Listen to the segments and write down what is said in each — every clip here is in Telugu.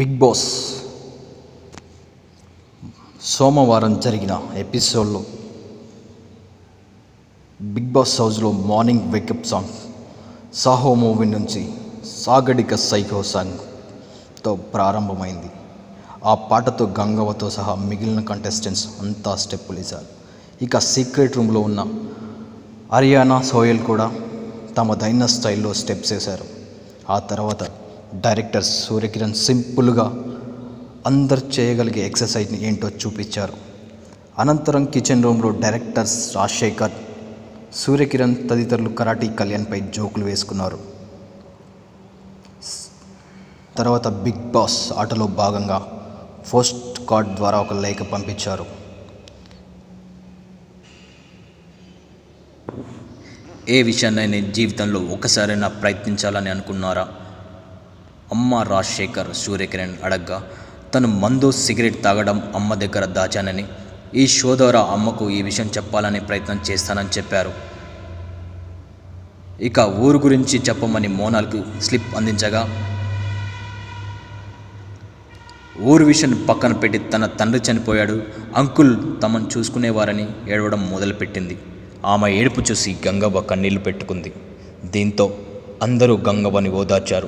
బిగ్ బాస్ సోమవారం జరిగిన ఎపిసోడ్లో బిగ్ బాస్ హౌస్లో morning wake up song Saaho movie నుంచి సాగడిక సైకో సాంగ్తో ప్రారంభమైంది ఆ పాటతో గంగవతో సహా మిగిలిన కంటెస్టెంట్స్ అంతా స్టెప్పులు వేశారు ఇక సీక్రెట్ రూమ్లో ఉన్న హరియానా సోయల్ కూడా తమ దైన స్టైల్లో స్టెప్స్ వేశారు ఆ తర్వాత డైరెక్టర్ సూర్యకిరణ్ సింపుల్గా అందరు చేయగలిగే ఎక్సర్సైజ్ని ఏంటో చూపించారు అనంతరం కిచెన్ రూమ్లో డైరెక్టర్స్ రాజశేఖర్ సూర్యకిరణ్ తదితరులు కరాటీ కళ్యాణ్పై జోకులు వేసుకున్నారు తర్వాత బిగ్ బాస్ ఆటలో భాగంగా పోస్ట్ కార్డ్ ద్వారా ఒక లేఖ పంపించారు ఏ విషయాన్నైనా జీవితంలో ఒకసారైనా ప్రయత్నించాలని అనుకున్నారా అమ్మ రాజశేఖర్ సూర్యకిరణ్ అడగ్గా తను మందు సిగరెట్ తాగడం అమ్మ దగ్గర దాచానని ఈ షో ద్వారా అమ్మకు ఈ విషయం చెప్పాలనే ప్రయత్నం చేస్తానని చెప్పారు ఇక ఊరు గురించి చెప్పమని మోనాల్కు స్లిప్ అందించగా ఊరు విషయం పక్కన పెట్టి తన తండ్రి చనిపోయాడు అంకుల్ తమను చూసుకునేవారని ఏడవడం మొదలుపెట్టింది ఆమె ఏడుపు చూసి గంగవ్వ కన్నీళ్లు పెట్టుకుంది దీంతో అందరూ గంగవ్వని ఓదార్చారు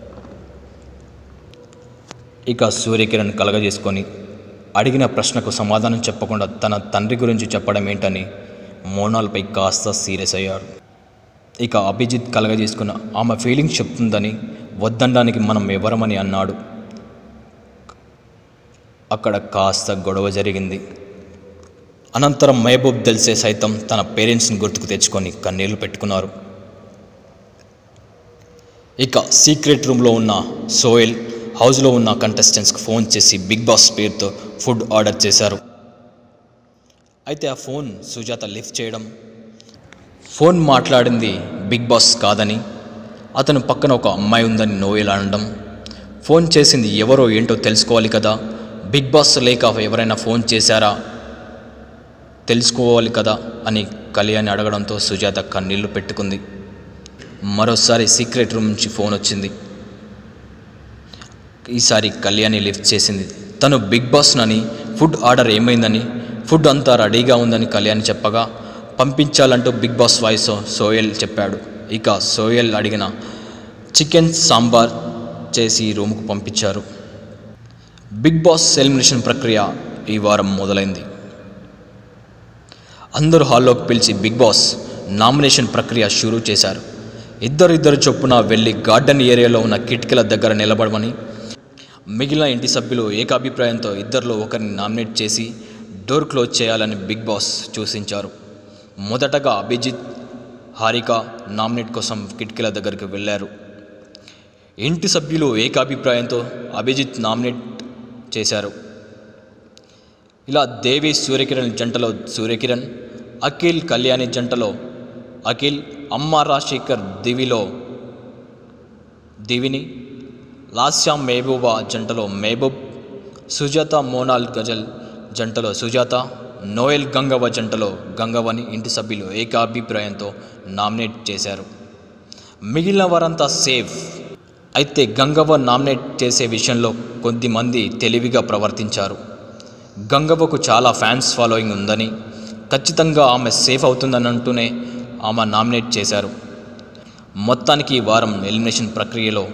ఇక సూర్యకిరణ్ కలగజేసుకొని అడిగిన ప్రశ్నకు సమాధానం చెప్పకుండా తన తండ్రి గురించి చెప్పడం ఏంటని మోనాల్పై కాస్త సీరియస్ అయ్యారు ఇక అభిజిత్ కలగజేసుకున్న ఆమె ఫీలింగ్స్ చెప్తుందని వద్దనడానికి మనం ఎవరమని అన్నాడు అక్కడ కాస్త గొడవ జరిగింది అనంతరం మహబూబ్ దల్సే సైతం తన పేరెంట్స్ని గుర్తుకు తెచ్చుకొని కన్నీళ్లు పెట్టుకున్నారు ఇక సీక్రెట్ రూమ్లో ఉన్న సోయల్ హౌస్లో ఉన్న కంటెస్టెంట్స్కి ఫోన్ చేసి బిగ్ బాస్ పేరుతో ఫుడ్ ఆర్డర్ చేశారు అయితే ఆ ఫోన్ సుజాత లిఫ్ట్ చేయడం ఫోన్ మాట్లాడింది బిగ్ బాస్ కాదని అతను పక్కన ఒక అమ్మాయి ఉందని నోయల్ అనడం ఫోన్ చేసింది ఎవరో ఏంటో తెలుసుకోవాలి కదా బిగ్ బాస్ లేక ఎవరైనా ఫోన్ చేశారా తెలుసుకోవాలి కదా అని కళ్యాణి అడగడంతో సుజాత కన్నీళ్లు పెట్టుకుంది మరోసారి సీక్రెట్ రూమ్ నుంచి ఫోన్ వచ్చింది ఈసారి కళ్యాణి లిఫ్ట్ చేసింది తను బిగ్ బాస్నని ఫుడ్ ఆర్డర్ ఏమైందని ఫుడ్ అంతా రెడీగా ఉందని కళ్యాణి చెప్పగా పంపించాలంటూ బిగ్ బాస్ వాయిస్ సోయల్ చెప్పాడు ఇక సోయల్ అడిగిన చికెన్ సాంబార్ చేసి రూమ్కు పంపించారు బిగ్ బాస్ ఎలిమినేషన్ ప్రక్రియ ఈ వారం మొదలైంది అందరూ హాల్లోకి పిలిచి బిగ్ బాస్ నామినేషన్ ప్రక్రియ షురూ చేశారు ఇద్దరు ఇద్దరు చొప్పున వెళ్ళి గార్డెన్ ఏరియాలో ఉన్న కిటికీల దగ్గర నిలబడమని మిగిలిన ఇంటి సభ్యులు ఏకాభిప్రాయంతో ఇద్దరిలో ఒకరిని నామినేట్ చేసి డోర్ క్లోజ్ చేయాలని బిగ్ బాస్ సూచించారు మొదటగా అభిజిత్ హారిక నామినేట్ కోసం కిటికీల దగ్గరికి వెళ్ళారు ఇంటి సభ్యులు ఏకాభిప్రాయంతో అభిజిత్ నామినేట్ చేశారు ఇలా దేవి సూర్యకిరణ్ జంటలో సూర్యకిరణ్ అఖిల్ కళ్యాణి జంటలో అఖిల్ అమ్మ రాజశేఖర్ దివిలో దివిని లాస్యా మహబూబా జంటలో మహబూబ్ సుజాత మోనాల్ గజల్ జంటలో సుజాత నోయల్ గంగవ్వ జంటలో గంగవ్వని ఇంటి సభ్యులు ఏకాభిప్రాయంతో నామినేట్ చేశారు మిగిలిన వారంతా సేఫ్ అయితే గంగవ్వ నామినేట్ చేసే విషయంలో కొద్దిమంది తెలివిగా ప్రవర్తించారు గంగవ్వకు చాలా ఫ్యాన్స్ ఫాలోయింగ్ ఉందని ఖచ్చితంగా ఆమె సేఫ్ అవుతుందని అంటూనే ఆమె నామినేట్ చేశారు మొత్తానికి ఈ వారం ఎలిమినేషన్ ప్రక్రియలో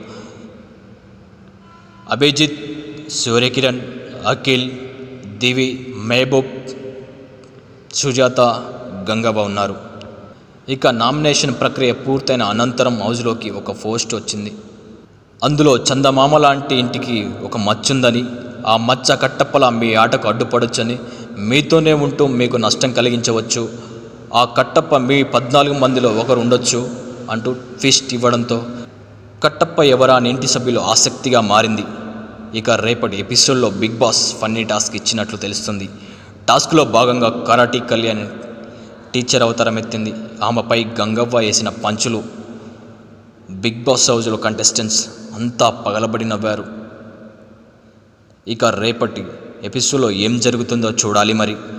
అభిజిత్ సూర్యకిరణ్ అఖిల్ దివి మహబూబ్ సుజాత గంగవ్వ ఉన్నారు ఇక నామినేషన్ ప్రక్రియ పూర్తయిన అనంతరం హౌస్లోకి ఒక పోస్ట్ వచ్చింది అందులో చందమామ లాంటి ఇంటికి ఒక మచ్చుందని ఆ మచ్చ కట్టప్పల మీ ఆటకు అడ్డుపడొచ్చని మీతోనే ఉంటూ మీకు నష్టం కలిగించవచ్చు ఆ కట్టప్ప మీ పద్నాలుగు మందిలో ఒకరు ఉండొచ్చు అంటూ ట్విస్ట్ ఇవ్వడంతో కట్టప్ప ఎవరా అని ఇంటి సభ్యులు ఆసక్తిగా మారింది ఇక రేపటి ఎపిసోడ్లో బిగ్ బాస్ ఫన్నీ టాస్క్ ఇచ్చినట్లు తెలుస్తుంది టాస్క్లో భాగంగా కరాటీ కళ్యాణ్ టీచర్ అవతారం ఎత్తింది ఆమెపై గంగవ్వ వేసిన పంచులు బిగ్ బాస్ హౌజ్లో కంటెస్టెంట్స్ అంతా పగలబడి నవ్వారు ఇక రేపటి ఎపిసోడ్లో ఏం జరుగుతుందో చూడాలి మరి